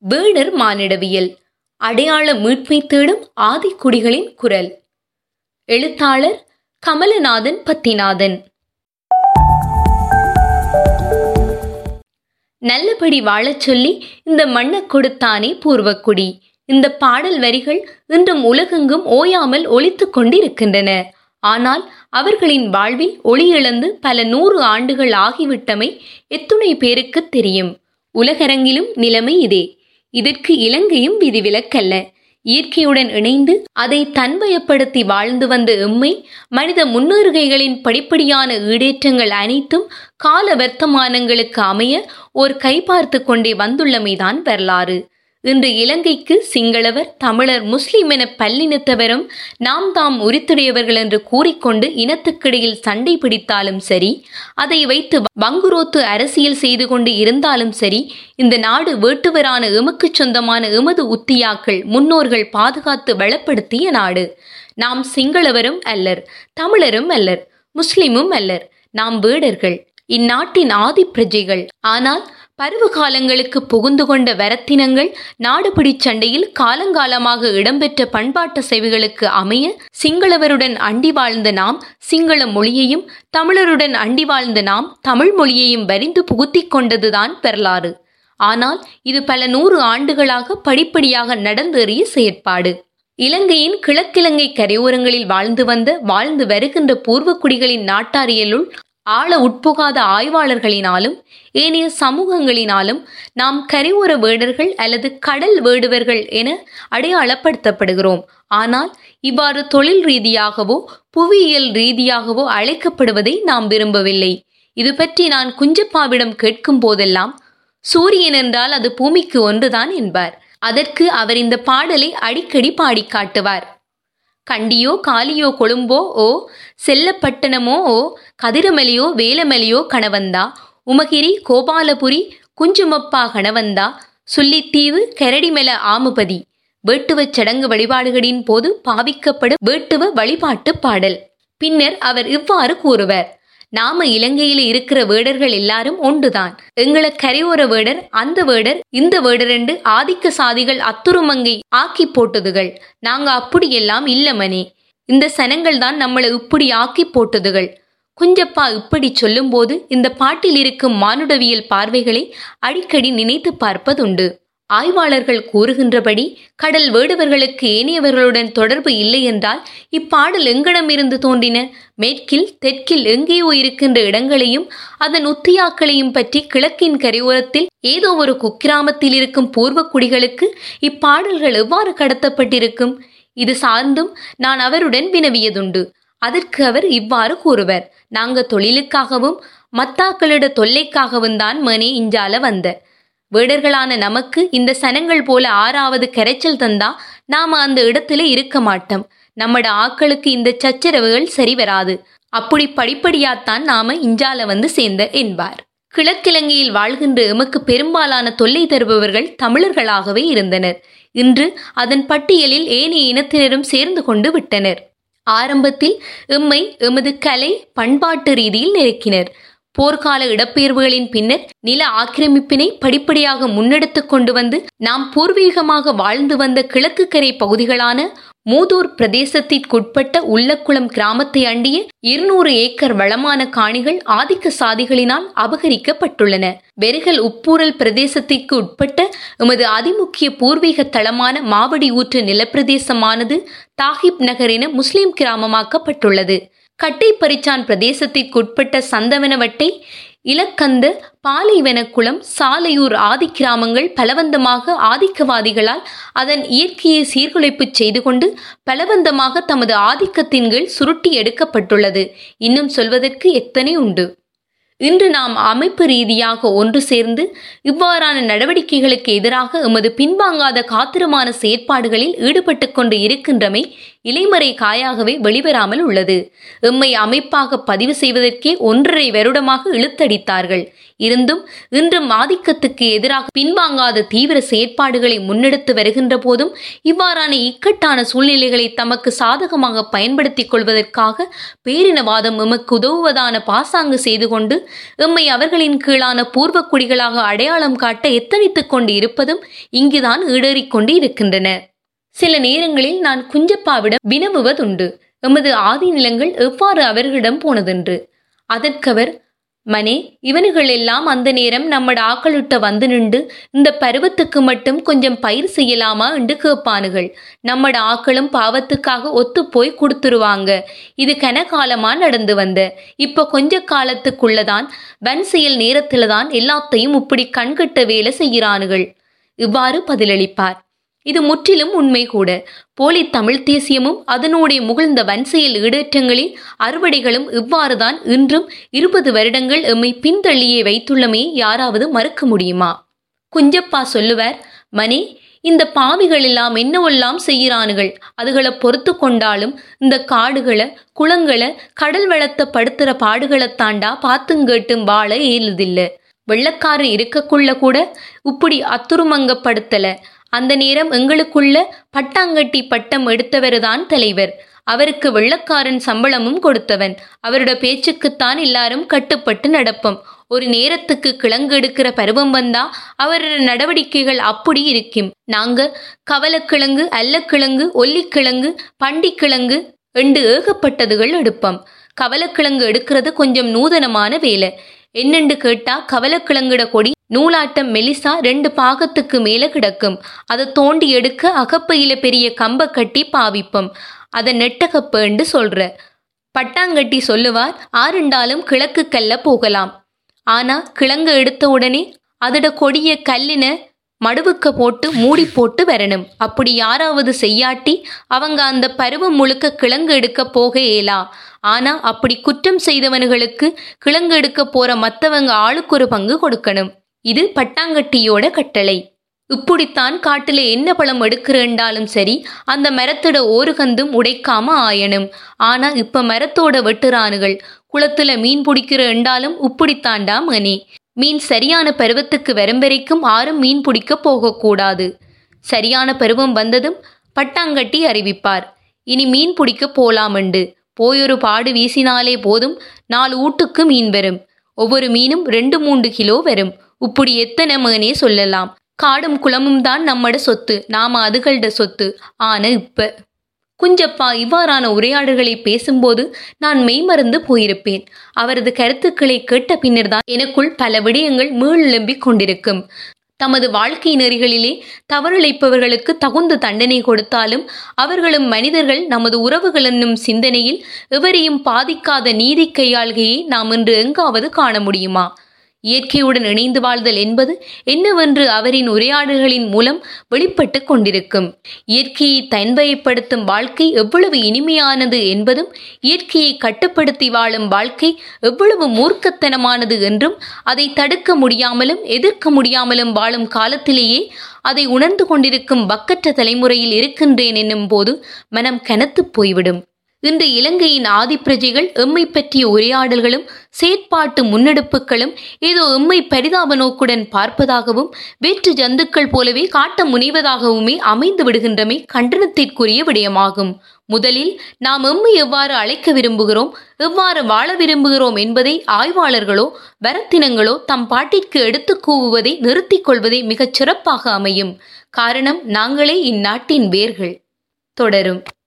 வேடர் மானிடவியல் அடையாள மீட்பை தேடும் ஆதிக்குடிகளின் குரல் எழுத்தாளர் கமலநாதன் பத்திநாதன் நல்லபடி வாழச் சொல்லி இந்த மண்ணக் கொடுத்தானே பூர்வக்குடி இந்த பாடல் வரிகள் இன்றும் உலகெங்கும் ஓயாமல் ஒலித்துக் கொண்டிருக்கின்றன ஆனால் அவர்களின் வாழ்வில் ஒளி இழந்து பல நூறு ஆண்டுகள் ஆகிவிட்டமை எத்துணை பேருக்கு தெரியும் உலகரங்கிலும் நிலைமை இதே இதற்கு இலங்கையும் விதிவிலக்கல்ல இயற்கையுடன் இணைந்து அதை தன்வயப்படுத்தி வாழ்ந்து வந்த எம்மை மனித முன்னேறுகைகளின் படிப்படியான ஈடேற்றங்கள் அனைத்தும் கால வர்த்தமானங்களுக்கு அமைய ஓர் கைபார்த்து கொண்டே வந்துள்ளமைதான் வரலாறு இன்று இலங்கைக்கு சிங்களவர் தமிழர் முஸ்லிம் என பல்லினத்தவரும் நாம் தாம் உரித்துடையவர்கள் என்று கூறிக்கொண்டு இனத்துக்கிடையில் சண்டை பிடித்தாலும் சரி அதை வைத்து வங்குரோத்து அரசியல் செய்து கொண்டு இருந்தாலும் சரி இந்த நாடு வேட்டுவரான எமக்குச் சொந்தமான எமது உத்தியாக்கள் முன்னோர்கள் பாதுகாத்து வளப்படுத்திய நாடு நாம் சிங்களவரும் அல்லர் தமிழரும் அல்லர் முஸ்லிமும் அல்லர் நாம் வேடர்கள் இந்நாட்டின் ஆதி பிரஜைகள் ஆனால் பருவ காலங்களுக்கு புகுந்து கொண்ட வரத்தினங்கள் நாடுபிடி சண்டையில் காலங்காலமாக இடம்பெற்ற பண்பாட்டு சேவைகளுக்கு அமைய சிங்களவருடன் அண்டி வாழ்ந்த நாம் சிங்கள மொழியையும் தமிழருடன் அண்டி வாழ்ந்த நாம் தமிழ் மொழியையும் வரிந்து புகுத்திக் கொண்டதுதான் வரலாறு ஆனால் இது பல நூறு ஆண்டுகளாக படிப்படியாக நடந்தேறிய செயற்பாடு இலங்கையின் கிழக்கிழங்கை கரையோரங்களில் வாழ்ந்து வந்த வாழ்ந்து வருகின்ற பூர்வக்குடிகளின் நாட்டாரியலுள் ஆழ உட்புகாத ஆய்வாளர்களினாலும் ஏனைய சமூகங்களினாலும் நாம் கரையோர வேடர்கள் அல்லது கடல் வேடுவர்கள் என அடையாளப்படுத்தப்படுகிறோம் ஆனால் இவ்வாறு தொழில் ரீதியாகவோ புவியியல் ரீதியாகவோ அழைக்கப்படுவதை நாம் விரும்பவில்லை இது பற்றி நான் குஞ்சப்பாவிடம் கேட்கும் போதெல்லாம் சூரியன் என்றால் அது பூமிக்கு ஒன்றுதான் என்பார் அதற்கு அவர் இந்த பாடலை அடிக்கடி பாடி காட்டுவார் கண்டியோ காலியோ கொழும்போ ஓ செல்லப்பட்டணமோ ஓ கதிரமலையோ வேலமலையோ கணவந்தா உமகிரி கோபாலபுரி குஞ்சுமப்பா கணவந்தா சுள்ளித்தீவு கரடிமல ஆமுபதி வேட்டுவச் சடங்கு வழிபாடுகளின் போது பாவிக்கப்படும் வேட்டுவ வழிபாட்டு பாடல் பின்னர் அவர் இவ்வாறு கூறுவர் நாம இலங்கையில இருக்கிற வேடர்கள் எல்லாரும் ஒன்றுதான் எங்களை கரையோர வேடர் அந்த வேடர் இந்த வேடர் என்று ஆதிக்க சாதிகள் அத்துருமங்கை ஆக்கி போட்டதுகள் நாங்க அப்படியெல்லாம் இல்லமனே இந்த சனங்கள் தான் நம்மளை இப்படி ஆக்கி போட்டதுகள் குஞ்சப்பா இப்படி சொல்லும்போது இந்த பாட்டில் இருக்கும் மானுடவியல் பார்வைகளை அடிக்கடி நினைத்து பார்ப்பதுண்டு ஆய்வாளர்கள் கூறுகின்றபடி கடல் வேடுவர்களுக்கு ஏனையவர்களுடன் தொடர்பு இல்லை என்றால் இப்பாடல் எங்கிடமிருந்து தோன்றின மேற்கில் தெற்கில் எங்கேயோ இருக்கின்ற இடங்களையும் அதன் உத்தியாக்களையும் பற்றி கிழக்கின் கரையோரத்தில் ஏதோ ஒரு குக்கிராமத்தில் இருக்கும் பூர்வ குடிகளுக்கு இப்பாடல்கள் எவ்வாறு கடத்தப்பட்டிருக்கும் இது சார்ந்தும் நான் அவருடன் வினவியதுண்டு அதற்கு அவர் இவ்வாறு கூறுவர் நாங்க தொழிலுக்காகவும் மத்தாக்களிட தொல்லைக்காகவும் தான் மனே இஞ்சால வந்த வேடர்களான நமக்கு இந்த சனங்கள் போல ஆறாவது கரைச்சல் தந்தா நாம அந்த இடத்துல இருக்க மாட்டோம் நம்மட ஆக்களுக்கு இந்த சச்சரவுகள் சரி வராது அப்படி படிப்படியாத்தான் நாம இஞ்சால வந்து சேர்ந்த என்பார் கிழக்கிழங்கையில் வாழ்கின்ற எமக்கு பெரும்பாலான தொல்லை தருபவர்கள் தமிழர்களாகவே இருந்தனர் இன்று அதன் பட்டியலில் ஏனைய இனத்தினரும் சேர்ந்து கொண்டு விட்டனர் ஆரம்பத்தில் எம்மை எமது கலை பண்பாட்டு ரீதியில் நெருக்கினர் போர்க்கால இடப்பெயர்வுகளின் பின்னர் நில ஆக்கிரமிப்பினை படிப்படியாக முன்னெடுத்து கொண்டு வந்து நாம் பூர்வீகமாக வாழ்ந்து வந்த கிழக்கு கரை பகுதிகளான மூதூர் பிரதேசத்திற்குட்பட்ட உள்ளக்குளம் கிராமத்தை அண்டிய இருநூறு ஏக்கர் வளமான காணிகள் ஆதிக்க சாதிகளினால் அபகரிக்கப்பட்டுள்ளன வெறுகல் உப்பூரல் பிரதேசத்திற்கு உட்பட்ட எமது அதிமுக்கிய பூர்வீக தளமான மாவடி ஊற்று நிலப்பிரதேசமானது தாகிப் நகர் என முஸ்லிம் கிராமமாக்கப்பட்டுள்ளது கட்டைப்பரிச்சான் பிரதேசத்திற்குட்பட்ட சந்தவனவட்டை இலக்கந்த பாலைவனக்குளம் சாலையூர் ஆதி கிராமங்கள் பலவந்தமாக ஆதிக்கவாதிகளால் அதன் இயற்கையை சீர்குலைப்பு செய்து கொண்டு பலவந்தமாக தமது ஆதிக்கத்தின் கீழ் சுருட்டி எடுக்கப்பட்டுள்ளது இன்னும் சொல்வதற்கு எத்தனை உண்டு இன்று நாம் அமைப்பு ரீதியாக ஒன்று சேர்ந்து இவ்வாறான நடவடிக்கைகளுக்கு எதிராக எமது பின்வாங்காத காத்திரமான செயற்பாடுகளில் ஈடுபட்டு கொண்டு இருக்கின்றமை இலைமறை காயாகவே வெளிவராமல் உள்ளது எம்மை அமைப்பாக பதிவு செய்வதற்கே ஒன்றரை வருடமாக இழுத்தடித்தார்கள் இருந்தும் இன்றும் ஆதிக்கத்துக்கு எதிராக பின்வாங்காத தீவிர செயற்பாடுகளை முன்னெடுத்து வருகின்ற போதும் இவ்வாறான இக்கட்டான சூழ்நிலைகளை தமக்கு சாதகமாக பயன்படுத்திக் கொள்வதற்காக பேரினவாதம் எமக்கு உதவுவதான பாசாங்கு செய்து கொண்டு எம்மை அவர்களின் கீழான பூர்வ குடிகளாக அடையாளம் காட்ட எத்தனித்துக் கொண்டு இருப்பதும் இங்குதான் ஈடேறிக் கொண்டு இருக்கின்றன சில நேரங்களில் நான் குஞ்சப்பாவிடம் வினவுவதுண்டு எமது ஆதி நிலங்கள் எவ்வாறு அவர்களிடம் போனதென்று அதற்கவர் மனே இவனுகள் எல்லாம் அந்த நேரம் நம்மட ஆக்களிட்ட வந்து நின்று இந்த பருவத்துக்கு மட்டும் கொஞ்சம் பயிர் செய்யலாமா என்று கேட்பானுகள் நம்மட ஆக்களும் பாவத்துக்காக ஒத்து போய் கொடுத்துருவாங்க இது கனகாலமா நடந்து வந்த இப்ப கொஞ்ச காலத்துக்குள்ளதான் வன் செயல் நேரத்துல தான் எல்லாத்தையும் இப்படி கண்கட்ட வேலை செய்கிறானுகள் இவ்வாறு பதிலளிப்பார் இது முற்றிலும் உண்மை கூட போலி தமிழ் தேசியமும் அதனுடைய முகிழ்ந்த வன்செயல் ஈடேற்றங்களில் அறுவடைகளும் இவ்வாறுதான் இன்றும் இருபது வருடங்கள் எம்மை பின்தள்ளியே வைத்துள்ளமே யாராவது மறுக்க முடியுமா குஞ்சப்பா சொல்லுவார் மனே இந்த பாவிகள் எல்லாம் என்னவெல்லாம் செய்கிறானுகள் அதுகளை பொறுத்து கொண்டாலும் இந்த காடுகளை குளங்களை கடல் வளத்தை படுத்துற பாடுகளை தாண்டா பாத்துங்கேட்டும் வாழ இயலுதில்ல வெள்ளக்காரன் இருக்கக்குள்ள கூட இப்படி அத்துருமங்கப்படுத்தல அந்த நேரம் எங்களுக்குள்ள பட்டாங்கட்டி பட்டம் எடுத்தவர்தான் தலைவர் அவருக்கு வெள்ளக்காரன் சம்பளமும் கொடுத்தவன் அவரோட பேச்சுக்குத்தான் எல்லாரும் கட்டுப்பட்டு நடப்போம் ஒரு நேரத்துக்கு கிழங்கு எடுக்கிற பருவம் வந்தா அவரோட நடவடிக்கைகள் அப்படி இருக்கும் நாங்க கவலக்கிழங்கு அல்லக்கிழங்கு ஒல்லிக்கிழங்கு பண்டிக்கிழங்கு என்று ஏகப்பட்டதுகள் எடுப்போம் கவலக்கிழங்கு எடுக்கிறது கொஞ்சம் நூதனமான வேலை என்னென்று கேட்டா கவலக்கிழங்குட கொடி நூலாட்டம் மெலிசா ரெண்டு பாகத்துக்கு மேல கிடக்கும் அதை தோண்டி எடுக்க அகப்பையில பெரிய கம்ப கட்டி பாவிப்போம் அதை நெட்டகப்பேண்டு சொல்ற பட்டாங்கட்டி சொல்லுவார் ஆறுண்டாலும் கிழக்கு கல்ல போகலாம் ஆனா கிழங்கு எடுத்த உடனே அதோட கொடிய கல்லின மடுவுக்க போட்டு மூடி போட்டு வரணும் அப்படி யாராவது செய்யாட்டி அவங்க அந்த பருவம் முழுக்க கிழங்கு எடுக்க போக இயலா ஆனா அப்படி குற்றம் செய்தவனுகளுக்கு கிழங்கு எடுக்க போற மத்தவங்க ஆளுக்கு ஒரு பங்கு கொடுக்கணும் இது பட்டாங்கட்டியோட கட்டளை இப்படித்தான் காட்டுல என்ன பழம் எடுக்கிறேன்டாலும் சரி அந்த மரத்தோட ஓருகந்தும் உடைக்காம ஆயணும் ஆனா இப்ப மரத்தோட வெட்டுறானுகள் குளத்துல மீன் பிடிக்கிற என்றாலும் இப்படித்தாண்டா மணி மீன் சரியான பருவத்துக்கு வரும் வரைக்கும் ஆரும் மீன் பிடிக்க போகக்கூடாது சரியான பருவம் வந்ததும் பட்டாங்கட்டி அறிவிப்பார் இனி மீன் பிடிக்க போலாமண்டு போயொரு பாடு வீசினாலே போதும் நாலு ஊட்டுக்கு மீன் வரும் ஒவ்வொரு மீனும் ரெண்டு மூன்று கிலோ வரும் இப்படி எத்தனை மகனே சொல்லலாம் காடும் குளமும் தான் நம்மட சொத்து நாம அதுகள்ட சொத்து ஆன இப்ப குஞ்சப்பா இவ்வாறான உரையாடல்களை பேசும்போது நான் மெய்மறந்து போயிருப்பேன் அவரது கருத்துக்களை கேட்ட பின்னர்தான் எனக்குள் பல விடயங்கள் மீளெழும்பிக் கொண்டிருக்கும் தமது வாழ்க்கை நெறிகளிலே தவறிழைப்பவர்களுக்கு தகுந்த தண்டனை கொடுத்தாலும் அவர்களும் மனிதர்கள் நமது உறவுகள் என்னும் சிந்தனையில் எவரையும் பாதிக்காத நீதி கையாள்கையை நாம் இன்று எங்காவது காண முடியுமா இயற்கையுடன் இணைந்து வாழ்தல் என்பது என்னவென்று அவரின் உரையாடல்களின் மூலம் வெளிப்பட்டு கொண்டிருக்கும் இயற்கையை தன்வயப்படுத்தும் வாழ்க்கை எவ்வளவு இனிமையானது என்பதும் இயற்கையை கட்டுப்படுத்தி வாழும் வாழ்க்கை எவ்வளவு மூர்க்கத்தனமானது என்றும் அதை தடுக்க முடியாமலும் எதிர்க்க முடியாமலும் வாழும் காலத்திலேயே அதை உணர்ந்து கொண்டிருக்கும் வக்கற்ற தலைமுறையில் இருக்கின்றேன் என்னும் போது மனம் கனத்துப் போய்விடும் இன்று இலங்கையின் ஆதிப்பிரஜைகள் எம்மை பற்றிய உரையாடல்களும் செயற்பாட்டு முன்னெடுப்புகளும் ஏதோ எம்மை பரிதாப நோக்குடன் பார்ப்பதாகவும் வேற்று ஜந்துக்கள் போலவே காட்ட முனைவதாகவுமே அமைந்து விடுகின்றமை கண்டனத்திற்குரிய விடயமாகும் முதலில் நாம் எம்மை எவ்வாறு அழைக்க விரும்புகிறோம் எவ்வாறு வாழ விரும்புகிறோம் என்பதை ஆய்வாளர்களோ வரத்தினங்களோ தம் பாட்டிற்கு எடுத்துக் கூவுவதை நிறுத்திக் கொள்வதே மிகச் சிறப்பாக அமையும் காரணம் நாங்களே இந்நாட்டின் வேர்கள் தொடரும்